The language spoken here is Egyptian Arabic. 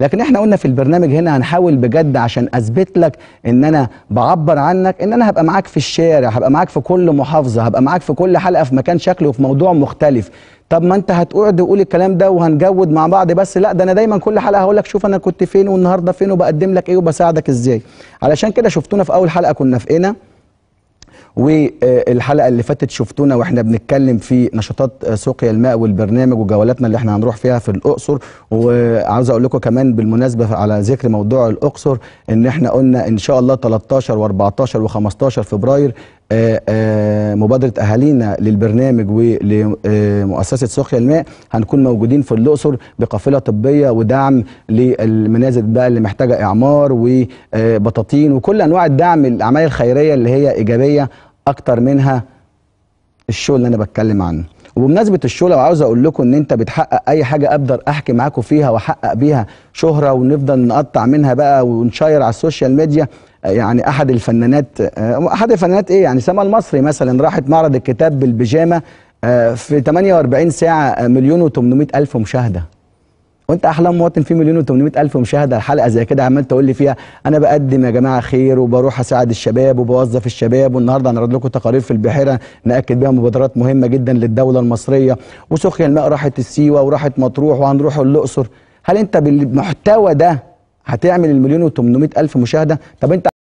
لكن احنا قلنا في البرنامج هنا هنحاول بجد عشان اثبت لك ان انا بعبر عنك ان انا هبقى معاك في الشارع هبقى معاك في كل محافظه هبقى معاك في كل حلقه في مكان شكل وفي موضوع مختلف طب ما انت هتقعد تقول الكلام ده وهنجود مع بعض بس لا ده انا دايما كل حلقه هقول لك شوف انا كنت فين والنهارده فين وبقدم لك ايه وبساعدك ازاي علشان كده شفتونا في اول حلقه كنا في قنا والحلقه اللي فاتت شفتونا واحنا بنتكلم في نشاطات سقيا الماء والبرنامج وجولاتنا اللي احنا هنروح فيها في الاقصر وعاوز اقول لكم كمان بالمناسبه على ذكر موضوع الاقصر ان احنا قلنا ان شاء الله 13 و14 و15 فبراير آآ آآ مبادره اهالينا للبرنامج ولمؤسسه سقيا الماء هنكون موجودين في الاقصر بقافله طبيه ودعم للمنازل بقى اللي محتاجه اعمار وبطاطين وكل انواع الدعم الاعمال الخيريه اللي هي ايجابيه اكتر منها الشغل اللي انا بتكلم عنه وبمناسبه الشغل لو عاوز اقول لكم ان انت بتحقق اي حاجه اقدر احكي معاكم فيها واحقق بيها شهره ونفضل نقطع منها بقى ونشير على السوشيال ميديا يعني احد الفنانات احد الفنانات ايه يعني سما المصري مثلا راحت معرض الكتاب بالبيجامه في 48 ساعه مليون و800 الف مشاهده وانت احلام مواطن في مليون و800 الف مشاهده الحلقه زي كده عمال تقول لي فيها انا بقدم يا جماعه خير وبروح اساعد الشباب وبوظف الشباب والنهارده هنعرض لكم تقارير في البحيره ناكد بيها مبادرات مهمه جدا للدوله المصريه وسقيا الماء راحت السيوه وراحت مطروح وهنروح الاقصر هل انت بالمحتوى ده هتعمل المليون و800 الف مشاهده طب انت